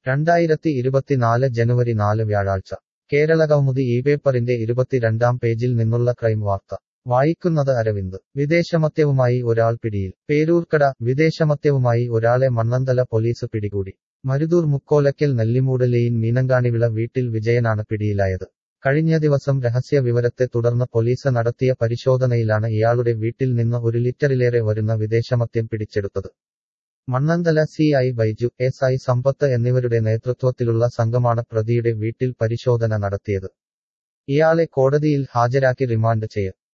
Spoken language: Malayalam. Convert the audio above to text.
രണ്ടായിരത്തി ഇരുപത്തിനാല് ജനുവരി നാല് വ്യാഴാഴ്ച കേരള കൗമുദി ഈ പേപ്പറിന്റെ ഇരുപത്തിരണ്ടാം പേജിൽ നിന്നുള്ള ക്രൈം വാർത്ത വായിക്കുന്നത് അരവിന്ദ് വിദേശമദ്യവുമായി ഒരാൾ പിടിയിൽ പേരൂർക്കട വിദേശമദ്യവുമായി ഒരാളെ മണ്ണന്തല പോലീസ് പിടികൂടി മരുതൂർ മുക്കോലക്കൽ നെല്ലിമൂട് ലെയിൻ മീനങ്കാണിവിള വീട്ടിൽ വിജയനാണ് പിടിയിലായത് കഴിഞ്ഞ ദിവസം രഹസ്യ വിവരത്തെ തുടർന്ന് പോലീസ് നടത്തിയ പരിശോധനയിലാണ് ഇയാളുടെ വീട്ടിൽ നിന്ന് ഒരു ലിറ്ററിലേറെ വരുന്ന വിദേശമദ്യം പിടിച്ചെടുത്തത് Mannanthala C I Baiju S I Sampath എന്നിവരുടെ നേതൃത്വത്തിലുള്ള സംഘമാണ് പ്രതിയുടെ വീട്ടിൽ പരിശോധന നടത്തിയത് ഇയാളെ കോടതിയിൽ ഹാജരാക്കി റിമാൻഡ് ചെയ്യും